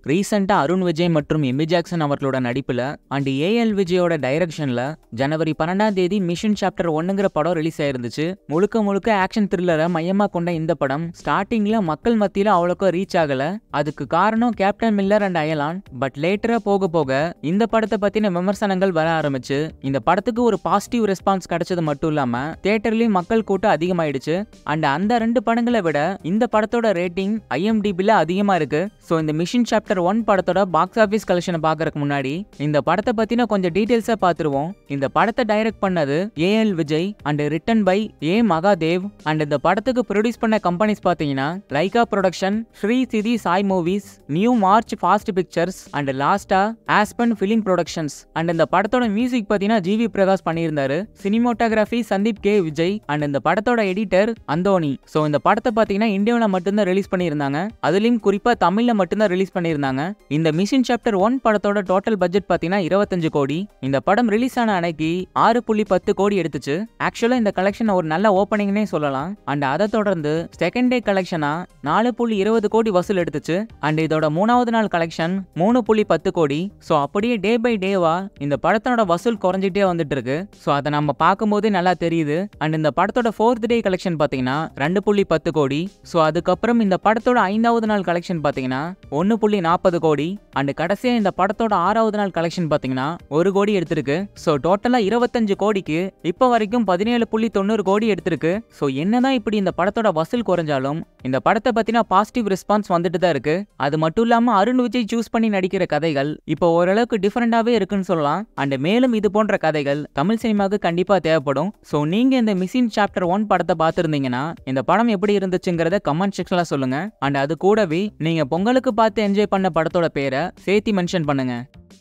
ரீசெண்டா அருண் விஜய் மற்றும் Amy Jackson அவர்களோட நடிப்புல அண்ட் ஏஎல் விஜயோட டைரக்ஷன்ல ஜனவரி பன்னெண்டாம் தேதி மிஷன் சாப்டர் ஒன்னுங்கிற படம் ரிலீஸ் ஆயிருந்துச்சு முழுக்க முழுக்க ஆக்ஷன் த்ரில்லரை மையமா கொண்ட இந்த படம் ஸ்டார்டிங்ல மக்கள் மத்தியில அவ்வளோக்கா ரீச் ஆகல அதுக்கு காரணம் Captain Miller and Ayalaan but லேட்டரா போக போக இந்த படத்தை பத்தின விமர்சனங்கள் வர ஆரம்பிச்சு இந்த படத்துக்கு ஒரு பாசிட்டிவ் ரெஸ்பான்ஸ் கிடைச்சது மட்டும் இல்லாம தியேட்டர்லயும் மக்கள் கூட்டம் அதிகமாயிடுச்சு அண்ட் அந்த ரெண்டு படங்களை விட இந்த படத்தோட ரேட்டிங் ஐஎம்டிபில அதிகமா இருக்கு ஸோ இந்த மிஷன் சாப்டர் ஒன் படத்தோட பாக்ஸ் ஆஃபீஸ் கலெக்ஷனை பார்க்கறதுக்கு முன்னாடி இந்த படத்தை பத்தின கொஞ்சம் டீடைல்ஸா பார்த்துருவோம் இந்த படத்தை டைரக்ட் பண்ணது AL Vijay and written by A Mahadev and இந்த படத்துக்கு ப்ரொடியூஸ் பண்ண கம்பெனிஸ் பார்த்தீங்கன்னா Lyca Production Sri Sidhi Sai Movies New March Fast Pictures and லாஸ்டா ஆஸ்பன் ஃபிலிம் ப்ரொடக்ஷன்ஸ் அண்ட் இந்த படத்தோட மியூசிக் பார்த்தீங்கன்னா ஜிவி பிரகாஷ் பண்ணியிருந்தாரு cinematography Sandeep K Vijay and இந்த படத்தோட எடிட்டர் அந்தோனி ஸோ இந்த படத்தை பார்த்தீங்கன்னா இந்தியாவில் மட்டும்தான் ரிலீஸ் பண்ணியிருந்தாங்க அதுலயும் குறிப்பா தமிழ்ல மட்டும்தான் ரிலீஸ் பண்ணியிருந்தாங்க இந்த மிஷின் சாப்டர் ஒன் படத்தோட டோட்டல் பட்ஜெட் பார்த்தீங்கன்னா இருபத்தஞ்சு கோடி இந்த படம் ரிலீஸ் ஆன அன்னைக்கு ஆறு புள்ளி பத்து கோடி எடுத்துச்சு ஆக்சுவலா இந்த கலெக்ஷன் ஒரு நல்ல ஓப்பனிங்னே சொல்லலாம் அண்ட் அதை தொடர்ந்து செகண்ட் டே கலெக்ஷனா நாலு புள்ளி இருபது கோடி வசூல் எடுத்துச்சு அண்ட் இதோட மூணாவது நாள் கலெக்ஷன் மூணு புள்ளி பத்து கோடி ஸோ அப்படியே டே பை டேவா இந்த படத்தோட வசூல் குறைஞ்சிட்டே வந்துட்டு இருக்கு ஸோ அதை நம்ம பார்க்கும்போதே நல்லா தெரியுது அண்ட் இந்த படத்தோட ஃபோர்த் டே கலெக்ஷன் பார்த்தீங்கன்னா ரெண்டு புள்ளி பத்து கோடி ஸோ அதுக்கப்புறம் இந்த படத்தோட ஐந்தாவது நாள் கலெக்ஷன் பார்த்தீங்கன்னா ஒன்று புள்ளி நாற்பது கோடி அண்ட் கடைசியாக இந்த படத்தோட ஆறாவது நாள் கலெக்ஷன் பார்த்தீங்கன்னா ஒரு கோடி எடுத்திருக்கு ஸோ டோட்டலாக இருபத்தஞ்சு கோடிக்கு இப்போ வரைக்கும் பதினேழு புள்ளி தொண்ணூறு கோடி எடுத்திருக்கு ஸோ என்னதான் இப்படி இந்த படத்தோட வசூல் குறைஞ்சாலும் இந்த படத்தை பற்றின பாசிட்டிவ் ரெஸ்பான்ஸ் வந்துட்டு தான் இருக்கு அது மட்டும் இல்லாமல் அருண் விஜய் சூஸ் பண்ணி நடிக்கிற கதைகள் இப்போ ஓரளவுக்கு டிஃப்ரெண்டாகவே இருக்குன்னு சொல்லலாம் அண்ட் மேலும் இது போன்ற கதைகள் தமிழ் சினிமாவுக்கு கண்டிப்பாக தேவைப்படும் ஸோ நீங்கள் இந்த மிஷின் சாப்டர் ஒன் படத்தை பார்த்துருந்தீங்கன்னா இந்த படம் எப்படி இருந்துச்சுங்கிறத கமெண்ட் செக்ஷனில் சொல்லுங்க அண்ட் அது கூடவே நீங்கள் பொங்கலுக்கு பார்த்து என்ஜாய் பண்ண படத்தோட பேரை சேர்த்து மென்ஷன் பண்ணுங்க